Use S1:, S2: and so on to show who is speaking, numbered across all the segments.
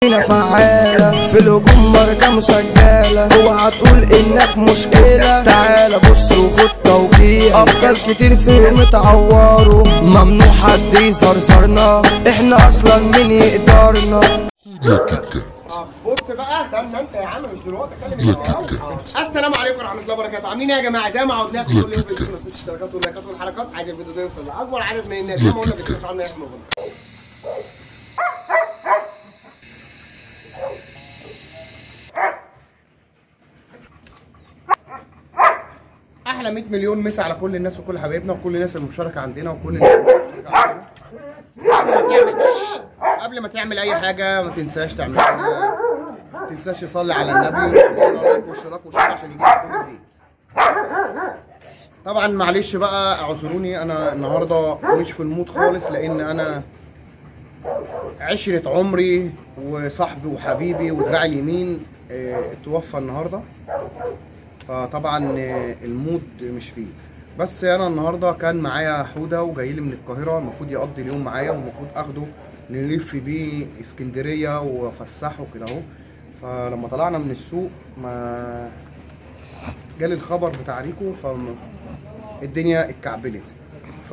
S1: هنا فعالة في الهجوم مرجة مسجلة اوعى تقول انك مشكلة تعالى بص وخد توقيع ابطال كتير فيهم اتعوروا ممنوع حد يزرزرنا احنا اصلا مين يقدرنا
S2: بص بقى ده انت يا عم مش دلوقتي اتكلم السلام عليكم ورحمه الله وبركاته عاملين ايه يا جماعه زي ما عودناكم كل يوم بنشوف الاشتراكات واللايكات والحركات عايز الفيديو ده يوصل لاكبر عدد من الناس زي ما قلنا بنشوف عنا احنا وغلط. احلى 100 مليون مسا على كل الناس وكل حبايبنا وكل الناس المشاركه عندنا وكل الناس المشاركه عندنا قبل ما تعمل قبل ما تعمل اي حاجه ما تنساش تعمل حاجة. ما تنساش تصلي على النبي وتعمل لايك واشتراك وشير عشان يجيلك كل جديد طبعا معلش بقى اعذروني انا النهارده مش في المود خالص لان انا عشرة عمري وصاحبي وحبيبي ودراعي اليمين اه، اتوفى النهارده فطبعا اه، المود مش فيه بس انا النهارده كان معايا حوده وجاي لي من القاهره المفروض يقضي اليوم معايا والمفروض اخده نلف بيه اسكندريه وافسحه كده اهو فلما طلعنا من السوق ما جالي الخبر بتاع ريكو فالدنيا اتكعبلت ف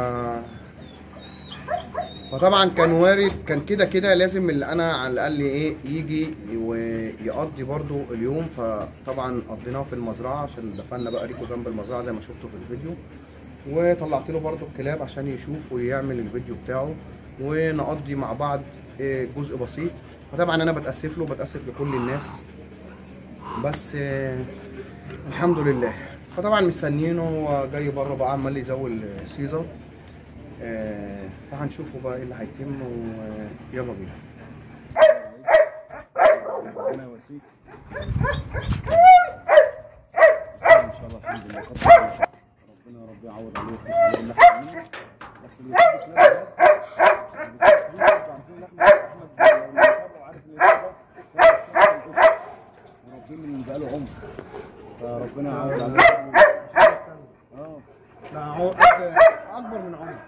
S2: فطبعا كان وارد كان كده كده لازم اللي انا على الاقل ايه يجي ويقضي برضو اليوم فطبعا قضيناه في المزرعه عشان دفنا بقى ريكو جنب المزرعه زي ما شفتوا في الفيديو وطلعت له برضو الكلاب عشان يشوف ويعمل الفيديو بتاعه ونقضي مع بعض إيه، جزء بسيط فطبعا انا بتاسف له بتاسف لكل الناس بس آه، الحمد لله فطبعا مستنيينه هو جاي بره بقى عمال يزول سيزر آه، فهنشوفه بقى ايه اللي هيتم ويلا بينا
S3: ربنا يواسيك ان شاء الله الحمد لله كتر خيرك. ربنا يا رب يعوض عليك ويخليك اللي احنا منه. بس اللي يحب كلاب ده، بالذات فلوس، انتوا عارفين ان احمد احمد لو متابع وعارف ان ده مربيه من بقاله عمر فربنا يعوض عليك اه
S2: لا هو أك- اكبر من عمر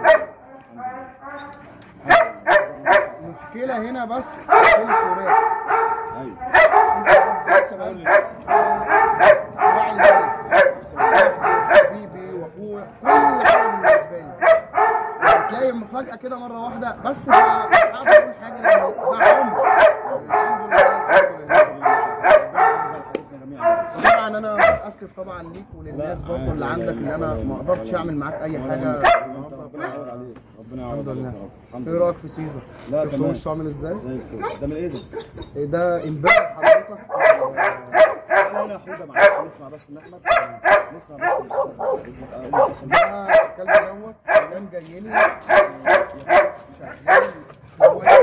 S2: المشكله هنا بس في الفراق
S3: ايوه
S2: لسه بقول لك راعي البيت حبيبي واخويا كل حاجه بالنسبه لي تلاقي مفاجاه كده مره واحده بس مش عارف اقول حاجه لان ده عمر الحمد لله الحمد لله طبعا انا متاسف طبعا ليك وللناس برضه اللي عندك ان انا ما قدرتش اعمل معاك اي حاجه
S3: ربنا يعوض عليك ربنا يعوض
S2: الحمد
S3: عليك
S2: لله.
S3: يا رب. الحمد
S2: ايه
S3: لله
S2: رايك في سيزر؟
S3: لا
S2: شفتوا
S3: تمام
S2: وشه عامل ازاي؟
S3: زي الفل ده من ايه ده؟
S2: إيه ده امبارح حضرتك آه،
S3: لا لا حوده معاك نسمع بس من احمد نسمع بس باذنك اه قول لي
S2: ده الكلب دوت كان جاي لي شغال شويه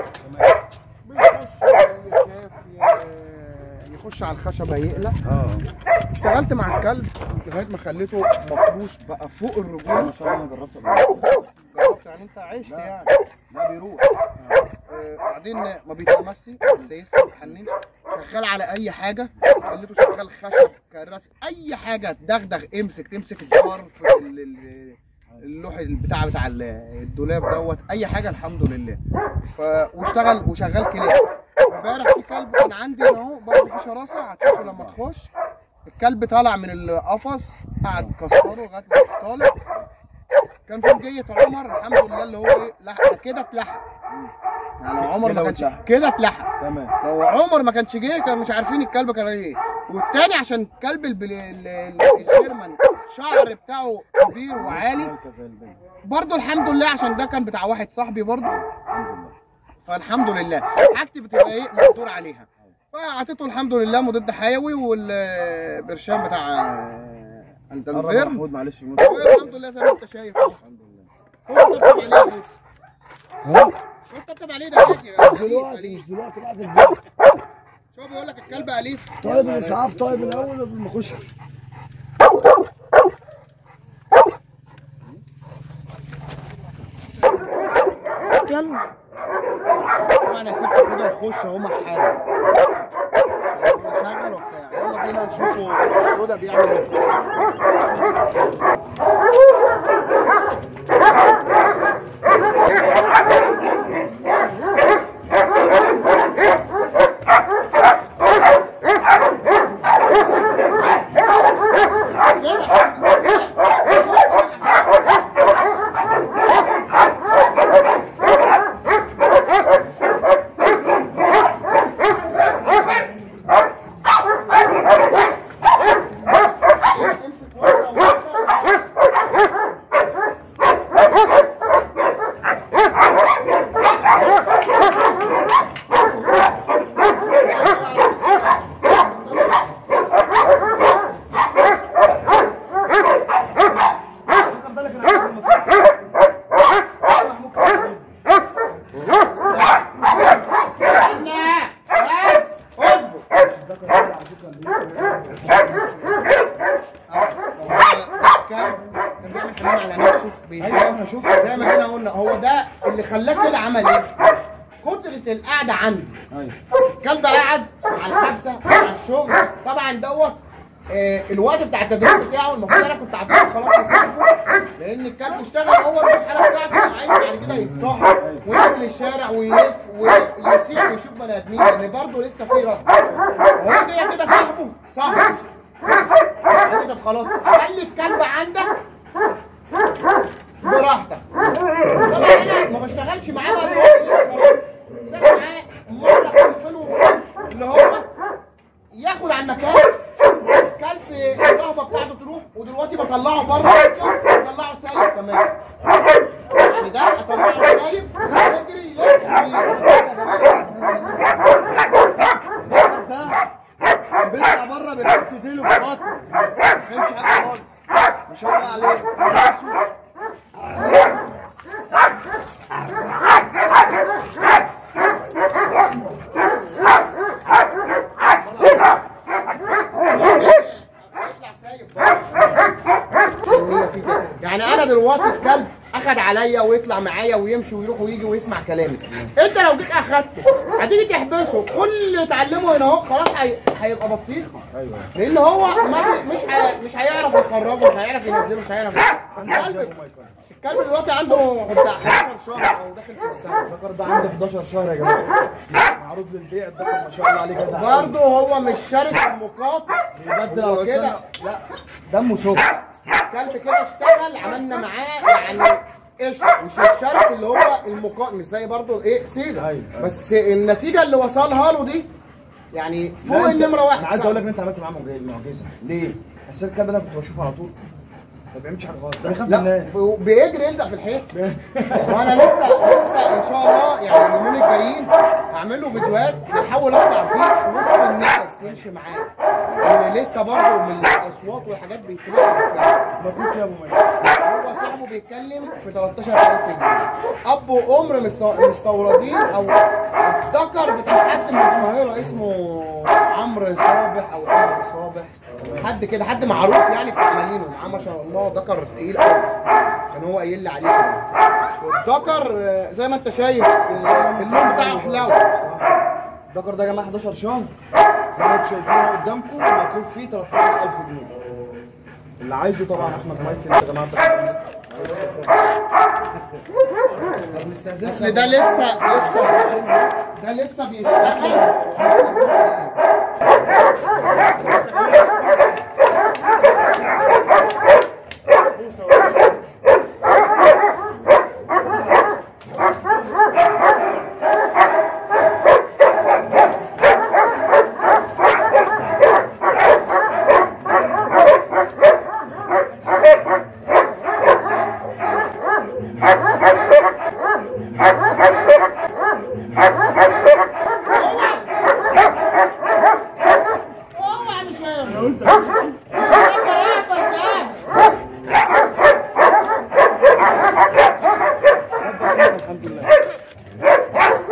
S2: بيخش يخاف ي- يخش على الخشبه يقلق
S3: اه
S2: اشتغلت مع الكلب لغايه ما خليته مفروش بقى فوق الرجول
S3: ما شاء الله انا جربت قبل كده.
S2: جربت يعني انت عشت يعني
S3: لا بيروح
S2: آه، بعدين ما بيتمسي ما بيتسيس ما بيتحننش شغال على اي حاجه خليته شغال خشب كراسي اي حاجه تدغدغ امسك تمسك الدار في ال- ال- اللوح بتاع بتاع ال- الدولاب دوت اي حاجه الحمد لله ف واشتغل وشغال كلاب امبارح في كلب كان عندي هنا اهو برضه في شراسه هتشوفه لما تخش الكلب طالع من القفص قعد كسره لغايه ما طالع كان في جية عمر الحمد لله اللي هو ايه لحق كده اتلحق يعني عمر ما
S3: كده
S2: كانش
S3: واتلحق.
S2: كده اتلحق
S3: تمام
S2: لو عمر ما كانش جه كانوا مش عارفين الكلب كان ايه والتاني عشان الكلب البل... ال- ال- الجيرمان شعر بتاعه كبير وعالي
S3: سلكة زي البنت
S2: برضه الحمد لله عشان ده كان بتاع واحد صاحبي برضه
S3: الحمد لله
S2: فالحمد لله حاجتي بتبقى ايه مقدور عليها فاعطيته الحمد لله مضاد حيوي والبرشام بتاع انت
S3: قرب يا
S2: الفيرم
S3: محمود معلش يموت.
S2: الحمد لله زي ما انت شايف اهو
S3: الحمد لله
S2: هو طبطب عليه يا بوسي
S1: ها
S2: هو طبطب عليه ده عادي يا أليف،
S1: دلوقتي
S2: أليف.
S1: مش دلوقتي بعد الفيديو
S2: شو بيقول لك الكلب اليف
S1: طالب الاسعاف طيب الاول قبل ما اخش
S4: يلا
S2: طبعا يا ست كده يخش اهو مع حاله شغل وبتاع يلا بينا نشوفه كده بيعمل ايه خلاك كده عمل ايه؟ كترة القعدة عندي
S3: ايوه
S2: الكلب قاعد على الحبسه على الشغل طبعا دوت آه، الوقت بتاع التدريب بتاعه المفروض انا كنت عطيته خلاص لصاحبه لان الكلب اشتغل هو في الحاله بتاعته عايز بعد كده يتصاحب وينزل الشارع ويلف ويسيح ويشوف بني ادمين لان برضه لسه في رهبه هو جاي كده صاحبه صاحبه قال لي طب خلاص خلي الكلب عندك براحتك طبعا انا ما بشتغلش معاه بقى دلوقتي خلاص بشتغل معاه مره كل فين وفين اللي هو ياخد على المكان الكلب الرهبه بتاعته تروح ودلوقتي بطلعه بره بطلعه سايب كمان يعني ده اطلعه سايب يجري يلف
S3: بيطلع بره بيحط ديله في بطنه ما كانش حاجه خالص ما شاء الله عليه
S2: يطلع سايب بره. يعني انا دلوقتي الكلب اخد عليا ويطلع معايا ويمشي ويروح ويجي ويسمع كلامي انت لو جيت اخدته هتيجي تحبسه كل اللي اتعلمه هنا اهو خلاص هي- هيبقى بطيخه
S3: ايوه
S2: لان هو ما بي- مش هي... مش هيعرف يخرجه مش هيعرف ينزله مش هيعرف الكلب الكلب دلوقتي عنده بتاع 11 شهر او داخل في السنه
S3: الذكر ده عنده 11 شهر يا جماعه معروض للبيع الذكر ما شاء الله عليه جدع
S2: برضه هو مش شرس المقاط
S3: بيبدل
S2: هو
S3: على
S2: كده.
S3: العصيان لا دمه سخن
S2: الكلب كده اشتغل عملنا معاه يعني قشطه مش الشرس اللي هو المقاط مش زي برضه ايه سيزر
S3: أيوة.
S2: بس النتيجه اللي وصلها له دي يعني فوق
S3: لا، أنت-
S2: النمره واحد
S3: انا عايز اقول لك ان انت عملت معاه معجزه معجزه ليه؟ بس الكلب ده كنت بشوفه على طول ما بيعملش حاجه خالص ده بيخاف من
S2: لا
S3: الناس
S2: بيجري يلزق في الحيط وانا لسه لسه ان شاء الله يعني اليومين الجايين هعمل له فيديوهات بحاول اطلع فيه وسط الناس يمشي معاه يعني لسه برضه من الاصوات والحاجات بيتكلم
S3: لطيف يا ابو مجد
S2: هو صاحبه بيتكلم في 13000 جنيه اب وام مست- مستوردين او الذكر بتاع حد من القاهره اسمه عمرو صابح او عمرو صابح حد كده حد معروف يعني بتاع مالينو معاه ما شاء الله ذكر تقيل قوي كان هو قايل لي عليه كده. والذكر آه، زي ما انت شايف ال- اللون بتاعه حلاوه
S3: الذكر ده يا جماعه 11 شهر زي ما انتم شايفينه قدامكم مطلوب فيه 13000 جنيه اللي عايزه طبعا احمد مايكل يا جماعه طب نستأذنك
S2: اصل ده لسه لسه ده لسه بيشتغل اوعى مش هيعمل
S3: الحمد لله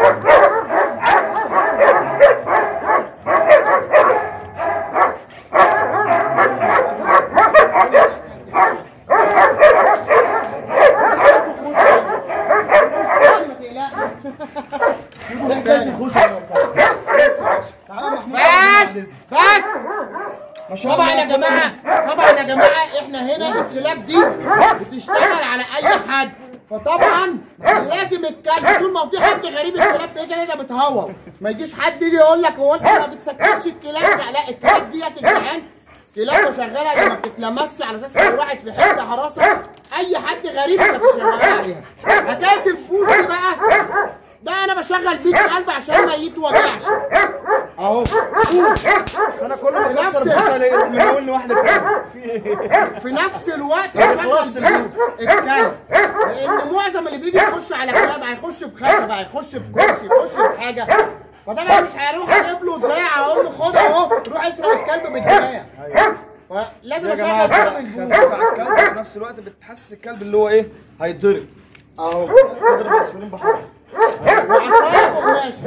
S2: بس بس
S3: ما شاء
S2: طبعا
S3: الله
S2: يا جماعه طبعا يا جماعه احنا هنا الكلاب دي بتشتغل على اي حد فطبعا لازم الكلب طول ما في حد غريب الكلاب دي كده بتهور ما يجيش حد يجي يقول لك هو انت ما بتسكتش الكلاب لا لا الكلاب ديت يا جدعان كلاب شغاله ما بتتلمسش على اساس لو واحد في حته حراسه اي حد غريب كانت شغاله عليها حكايه البوس دي بقى ده انا بشغل بيه الكلب عشان ما يتوجعش اهو بوس
S3: بس انا كل ما
S2: نفس-
S3: اكسر بوصه ليه يروح ملون واحده كده في ايه
S2: في نفس الوقت
S3: خلاص
S2: بشغل بيه الكلب لان معظم اللي بيجي يخش على كلاب هيخش بخشبه هيخش بكرسي يخش بحاجه فطبعا مش هيروح اجيب له دراع اقول له خد اهو روح اسرق الكلب بالدراع فلازم
S3: يا
S2: اشغل
S3: جماعه
S2: كلام
S3: خفيف
S2: البوس
S3: على الكلب في نفس الوقت بتحسس الكلب اللي هو ايه هيتضرب اهو اضرب عصفورين بحجر
S2: وعصايه وقماشه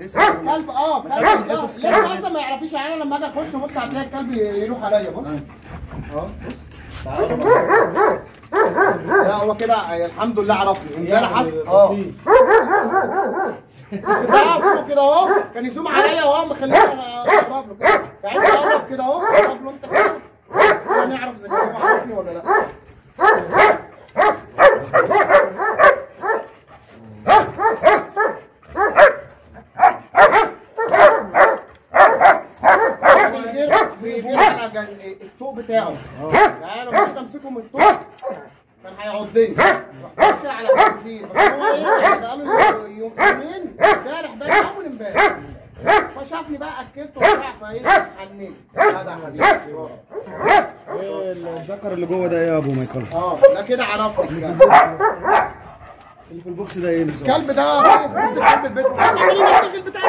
S3: حس
S2: كلب اه كلب
S3: كلب
S2: لا
S3: الحصص
S2: لا،
S3: كلب
S2: أنت اصلا ما يعرفيش يعني انا لما اجي اخش بص هتلاقي الكلب يروح عليا بص اه بص تعالى بص. لا هو كده الحمد لله عرفني امبارح حس اه كنت بقف كده اهو كان يزوم عليا اهو مخليني اقرب له كده بعدين اقرب كده اهو اقرب له انت كده عشان نعرف اذا كان هو عارفني ولا لا في غير في غير على جن- الطوق بتاعه يعني انا لو كنت امسكه من الطوق كان هيعضني رحت داخل على البنزين بس هو ايه بقاله يوم يومين امبارح بقى اول امبارح فشافني بقى اكلته وبتاع فايه حنيت هذا حديث
S3: ايه الذكر اللي جوه ده ايه يا ابو مايكل
S2: اه لا كده عرفني الكلب
S3: اللي في البوكس ده ايه نظام
S2: الكلب ده كويس بص الكلب البيت بص عمال يدخل بتاع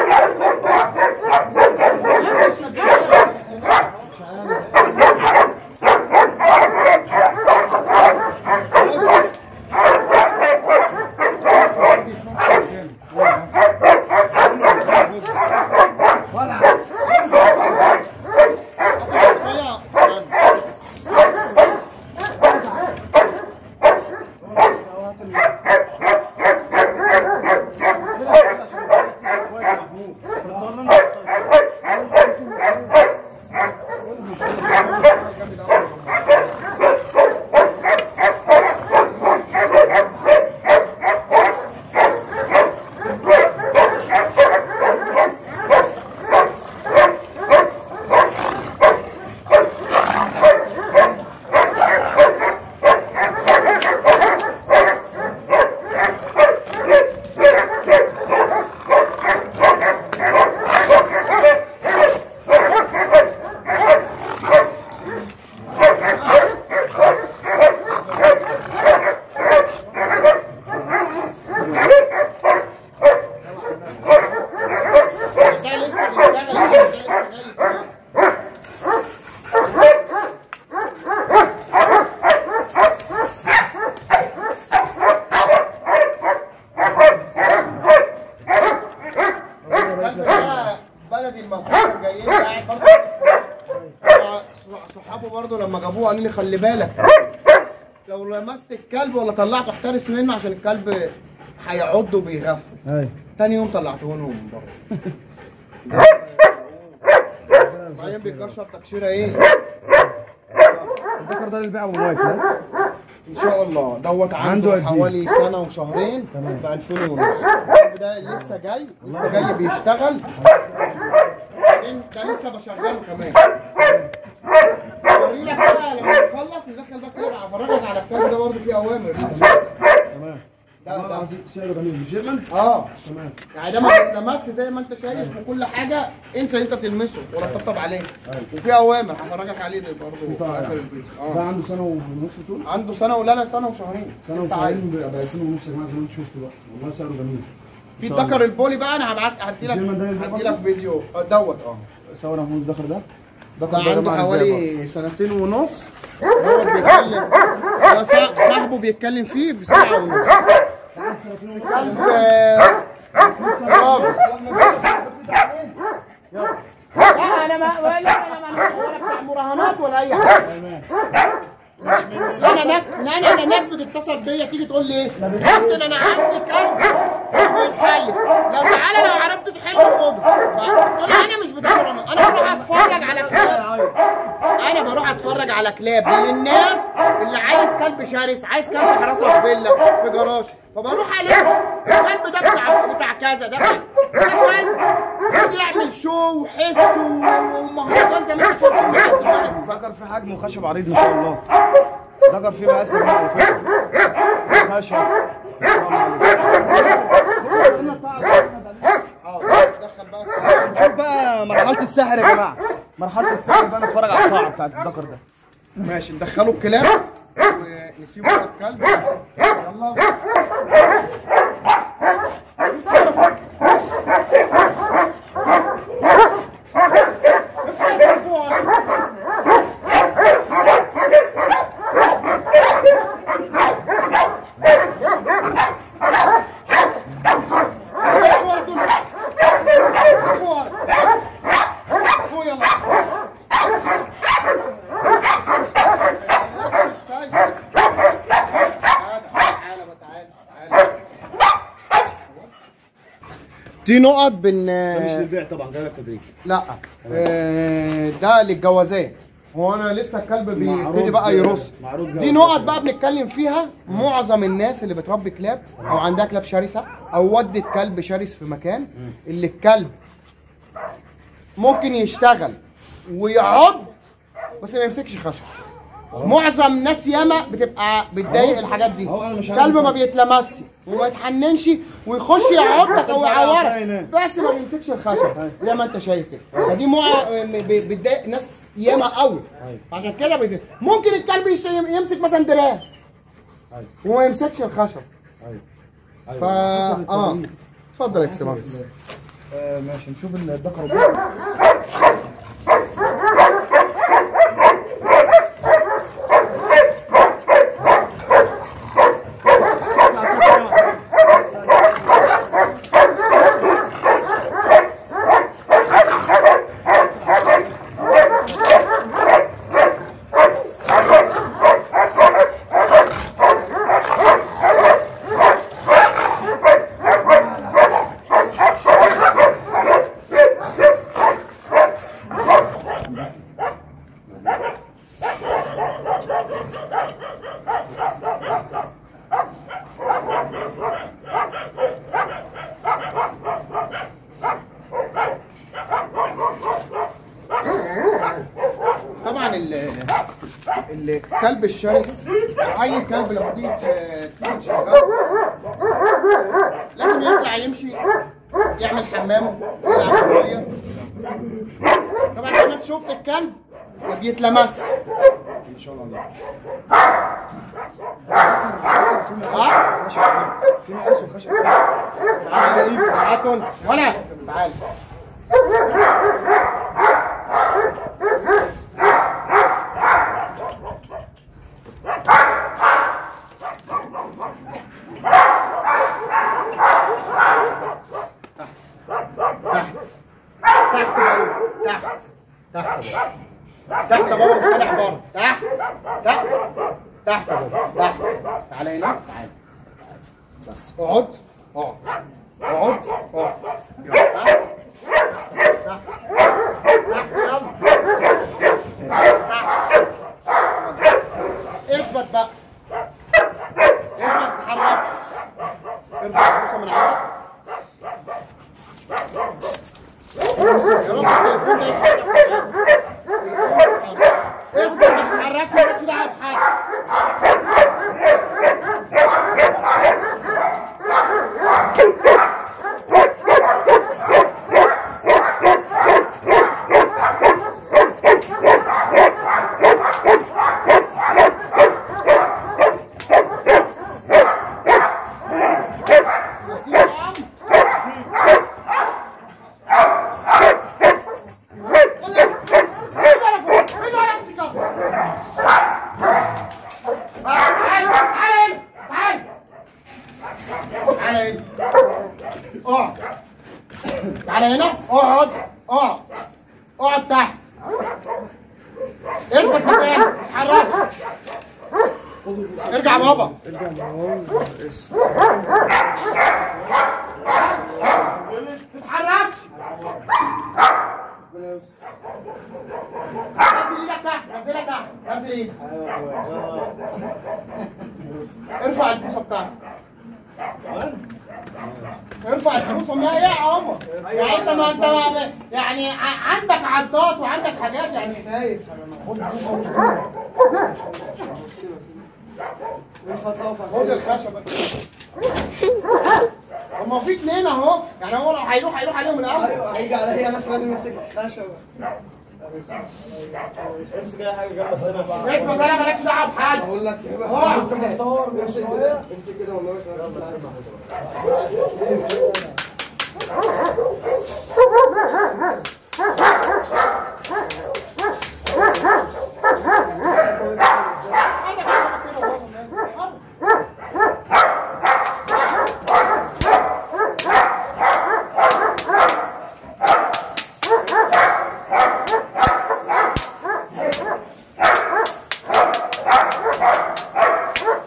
S2: ده لسه بيشتغل ده لسه جاي كمان. الكلب ده بلدي المفروض جايين قاعد برضه هو صحابه برضه لما جابوه قالوا لي خلي بالك لو لمست الكلب ولا طلعته احترس منه عشان الكلب هيعض وبيغفل
S3: ايوه
S2: تاني يوم طلعته لهم من بره بعدين بيكشر تكشيره ايه
S3: الذكر ده اللي بيع ابو مايكل ها؟
S2: ان شاء الله دوت
S3: عنده
S2: عنده
S3: قد إيه؟
S2: حوالي سنه وشهرين ب 2000 ونص الكلب ده لسه جاي لسه جاي بيشتغل بعدين ده لسه بشغله كمان اوري لك بقى لما نخلص ندخل بقى كده هفرجك على الكلب ده برضه فيه اوامر
S3: تمام
S2: ده
S3: والله
S2: ده
S3: العظيم سعره جميل جيرمان
S2: اه
S3: تمام
S2: يعني ده ما بيتلمس زي ما انت شايف وكل حاجه انسى ان انت تلمسه ولا تطبطب عليه وفي اوامر هفرجك عليه ده برضه في
S3: طبعا.
S2: اخر الفيديو
S3: ده
S2: اه
S3: عنده سنه ونص طول
S2: عنده سنه ولا لا سنه وشهرين
S3: سنه
S2: لسه عايز.
S3: وشهرين ب 2000 ونص يا جماعه زي ما انتم شفتوا دلوقتي والله سعره جميل
S2: في الذكر البولي بقى انا هبعت هدي لك
S3: الجيرمان ده اللي
S2: هدي لك فيديو آه، دوت اه
S3: صور يا محمود الذكر ده
S2: ده
S3: الذكر يا
S2: عنده
S3: جماعة
S2: حوالي سنتين ونص دوت بيتكلم ده صا- صاحبه بيتكلم فيه بساعه ونص كلب آه، خالص. لا انا ما ولا انا ما ولا بتاع مراهنات ولا اي حاجه لا انا ناس لا انا انا ناس بتتصل بيا تيجي تقول لي ايه كابتن انا عندي كلب بيتحل لو تعالى لو عرفت تحله خده فقلت له انا مش بدور انا انا بروح اتفرج على كلاب انا بروح اتفرج على كلاب للناس اللي عايز كلب شرس عايز كلب حراسه في فيلا في جراج فبروح الف الكلب ده بتاع بتاع كذا ده بتاع- ده كلب بيعمل شو وحس و- ومهرجان زي ما انت شفت
S3: ذكر في حجم وخشب عريض ما شاء الله ذكر في مقاس الماء خشب
S2: اه دخل بقى
S3: نشوف بقى مرحله السحر يا جماعه مرحله السحر بقى نتفرج على القاعه بتاعت الذكر ده
S2: ماشي ندخله الكلاب ونسيبه بقى الكلب يلا بص يلا فوق. بص يلا فوق. بص يلا فوق. دي نقط بن
S3: ده مش للبيع طبعا جاي لك تدريج
S2: لا آه، ده للجوازات هو انا لسه الكلب بيبتدي
S3: معروض-
S2: بقى يرص
S3: معروض
S2: دي
S3: جوازات.
S2: نقط بقى بنتكلم فيها معظم الناس اللي بتربي كلاب او عندها كلاب شرسه او ودت كلب شرس في مكان اللي الكلب ممكن يشتغل ويعض بس ما يمسكش خشب معظم الناس ياما بتبقى بتضايق الحاجات دي
S3: أهو أنا مش عارف
S2: كلب ما
S3: أمسك.
S2: بيتلمسش وما يتحننش ويخش يعضك او يعورك
S3: عيناه.
S2: بس ما بيمسكش الخشب زي ما انت شايف كده فدي مع ب- بتضايق ناس ياما قوي
S3: أيوة.
S2: عشان كده بت... ممكن الكلب يش- يمسك مثلا دراع
S3: أيوة.
S2: وما يمسكش الخشب
S3: ايوه
S2: فا
S3: ايوه حسب
S2: اه
S3: التدريج.
S2: اتفضل يا
S3: حسب
S2: اكسماكس
S3: ال- آه ماشي نشوف الذكر والأنثى.
S2: طبعا ال- الكلب الشرس اي كلب لما تيجي ت- تيجي تشغله لازم يطلع يمشي يعمل حمامه يلعب شويه طبعا زي ما انت شفت الكلب ما بيتلمس
S3: ان شاء الله عليك.
S2: اه
S3: في مقاس وخشب
S2: تعالى تعالى ولا تعالى تحت تحت بقى تحت تحت بقى تحت بقى مش طالع بره تحت تحت تحت بقى تحت تعالى هنا تعالى بس اقعد اقعد اقعد اقعد يلا تحت تحت تحت يلا تحت اثبت بقى اثبت تتحرك ارفع البوصه من عندك يا رب التليفون ده يتحرك. اثبت ما تتحركش مالكش دعوه بحاجه تعالى هنا اقعد اقعد اقعد تحت اثبت مكانك اتحرك ارجع بابا تتحركش نزل ايدك تحت نزلها تحت نزل ايدك ارفع البوصه بتاعتك ارفع الفلوس ما ايه يا عمر يعني انت ما انت ما يعني ع- عندك عضات وعندك حاجات يعني خايف خد الخشبه هما في اتنين اهو يعني هو لو هيروح هيروح عليهم الاول
S1: ايوه هيجي عليا انا عشان يمسك الخشبه
S3: امسك اي حاجه جنبك هنا بقى
S2: اسمع ده انا مالكش دعوه بحد
S1: بقول لك ايه
S2: اقعد.
S1: بقى كنت بصور من شويه امسك كده والله
S2: حرك الشبكة كده وهو حرك.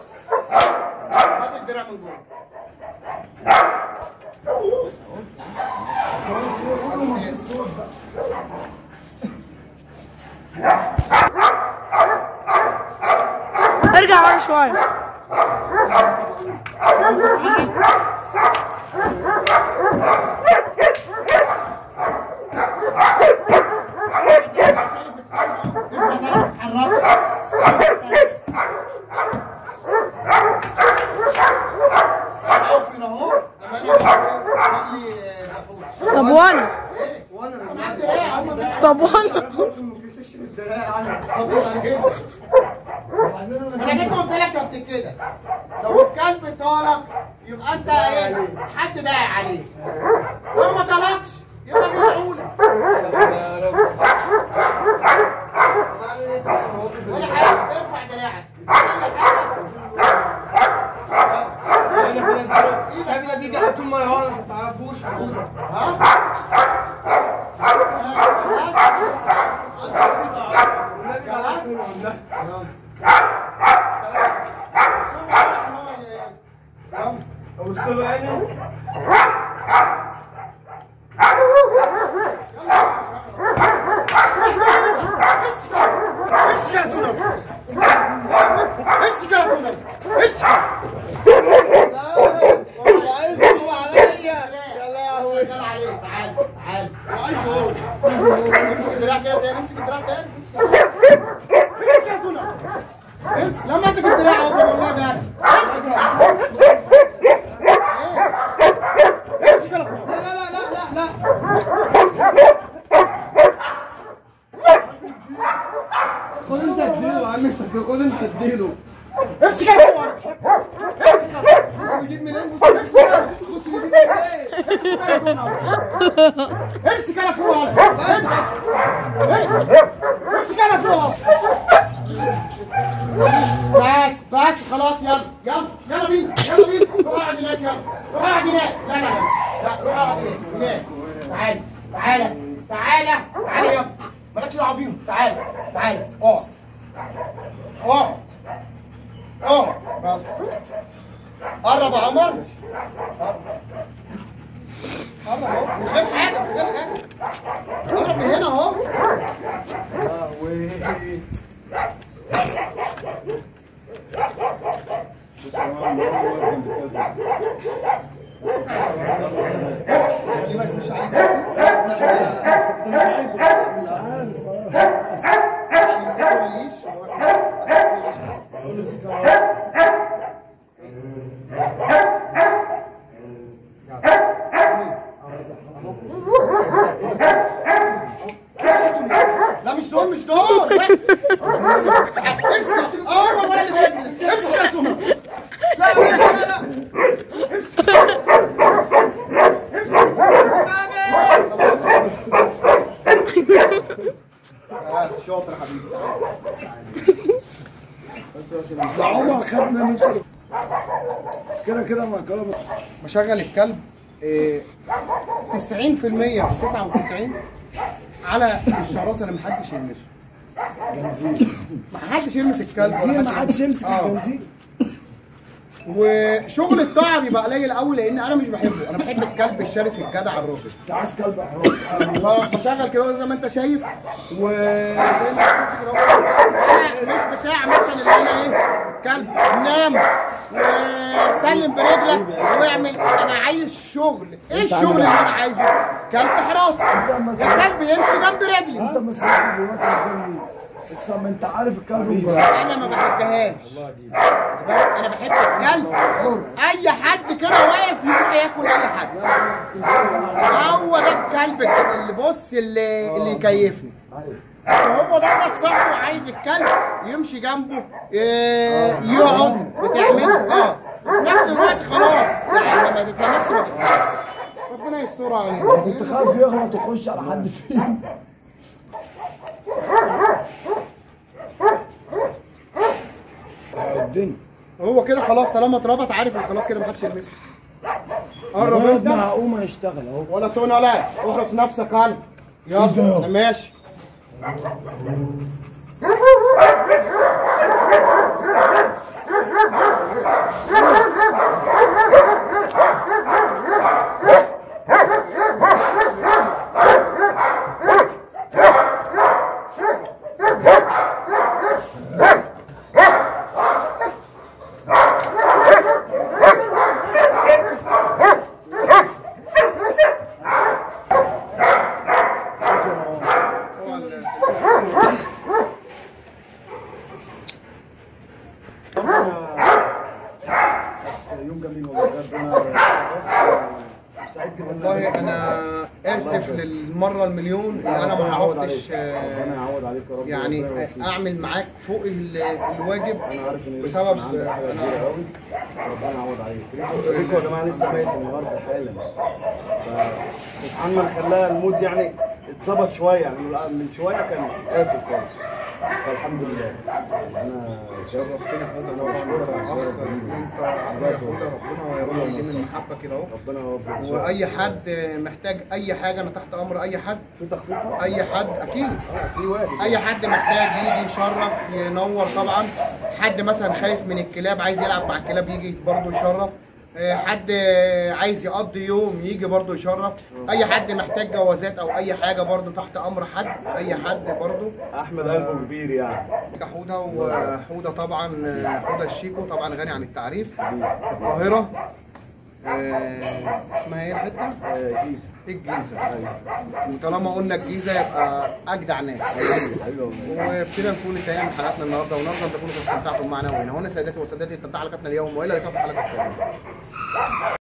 S2: هات الدراع من جوه
S4: شويه طب وانا طب وانا
S5: انا جيت قلت لك قبل كده لو الكلب طالك يبقى انت ايه حد داعي عليه لو ما طلقش يبقى بيدعولك ولا حاجه ارفع دراعك
S1: ايدك دي جايه طول ما انا ما تعرفوش
S5: امسك يا تونة امسك تعال عليه تعال تعال عايز هو امسك الدراع كده تاني امسك الدراع تاني امسك يا تونة امسك لا ماسك الدراع اهو والله ده امسك امسك يا اخويا لا لا لا لا
S1: خد انت اديله يا عم انت خد انت اديله
S5: امسك يا اخويا امسك يا اخويا بيجيب منين بص امسك يا بص بيجيب منين امسك يا اخويا امسك امسك يا اخويا بس بس خلاص يلا يلا يلا بينا يلا بينا روح اقعد هناك يلا روح اقعد هناك لا لا لا لا روح اقعد هناك هناك تعالى تعالى تعالى تعالى يلا مالكش دعوه بيهم تعالى تعالى اقعد اقعد اقعد بس قرب يا عمر قرب اهو من غير حاجه من غير حاجه قرب من هنا اهو خلي بالك مش عليك يعني يمسكوا الليش لا مش دول مش دول امسك اه ولا اللي بيجري امسك يا تومه لا لا لا لا امسك بس شاطر يا حبيبي
S3: ده عمر خدنا من كده كده ما كلام
S5: بشغل الكلب إيه، 90% او 99 على الشراسه اللي محدش يلمسه
S3: بنزين
S5: محدش يلمس الكلب ولا
S3: بنزين ما
S5: حد
S3: حدش يمسك
S5: آه.
S3: البنزين
S5: وشغل الطاعه بيبقى قليل قوي لان انا مش بحبه انا بحب الكلب الشرس الجدع الراجل
S3: انت عايز كلب حرام
S5: فبشغل كده زي ما انت شايف وزي ما شفت كده اهو. انا مش بتاع مثلا اللي انا ايه كلب نام وسلم برجلك واعمل انا عايز شغل ايه الشغل اللي انا عايزه كلب حراسه الكلب يمشي جنب رجلي
S3: انت مسؤول دلوقتي قدام مين؟ انت ما انت عارف الكلب مين.
S5: انا ما بحبهاش انا بحب الكلب اي حد كده واقف يروح ياكل اي حد هو ده الكلب كده اللي بص اللي اللي يكيفني هو ده صاحبه عايز الكلب يمشي جنبه إيه، يقعد بتعمل اه في نفس الوقت خلاص يعني ما تتلمس ما تتلمس ربنا يستر علينا
S3: كنت خايف يغلط ويخش على حد فين الدنيا
S5: هو كده خلاص طالما اتربط عارف ان خلاص كده محدش يلمسه قرب
S3: الولد
S5: انت
S3: ما هقوم هيشتغل اهو
S5: ولا تون ولا احرس نفسك قلب يلا
S3: كده.
S5: انا ماشي
S2: والله انا اسف للمره المليون ان انا ما عرفتش
S3: ربنا
S2: آه،
S3: يعوض عليك يا رب
S2: يعني
S3: وربنا يوفقك.
S2: اعمل معاك فوق ال- الواجب
S3: انا عارف ان
S2: بسبب
S3: كان عندك حاجه
S2: أنا-
S3: كبيره قوي ربنا يعوض عليك ريكو ريكو يا جماعه لسه ميت النهارده حالا فسبحان الله خلاها المود يعني اتظبط شويه يعني من شويه كان قافل خالص فالحمد لله انا
S2: شرفتني يا حوده طبعا انت اخ انت اخويا يا حوده ربنا يرضى يديم المحبه كده اهو
S3: ربنا يوفقك
S2: واي حد محتاج اي حاجه انا تحت امر اي حد
S3: في تخفيض طبعا
S2: اي حد اكيد
S3: اه في واجب
S2: اي حد محتاج يجي يشرف ينور طبعا حد مثلا خايف من الكلاب عايز يلعب مع الكلاب يجي برضه يشرف آه، حد آه، عايز يقضي يوم يجي برضه يشرف اي حد محتاج جوازات او اي حاجه برضه تحت امر حد اي حد برضه
S3: احمد قلبه كبير يعني
S2: حوده وحوده طبعا آه، حوده الشيكو طبعا غني عن التعريف القاهره آه، اسمها ايه الحته؟
S3: آه، جيزه
S2: الجيزه وطالما قلنا الجيزه يبقى اجدع ناس
S3: حبيبي والله
S2: وبكده نكون انتهينا من حلقتنا النهارده ونرجو ان تكونوا قد استمتعتم معنا وهنا هنا سادتي وسادتي تنتهي حلقتنا اليوم والى اللقاء في حلقه قادمه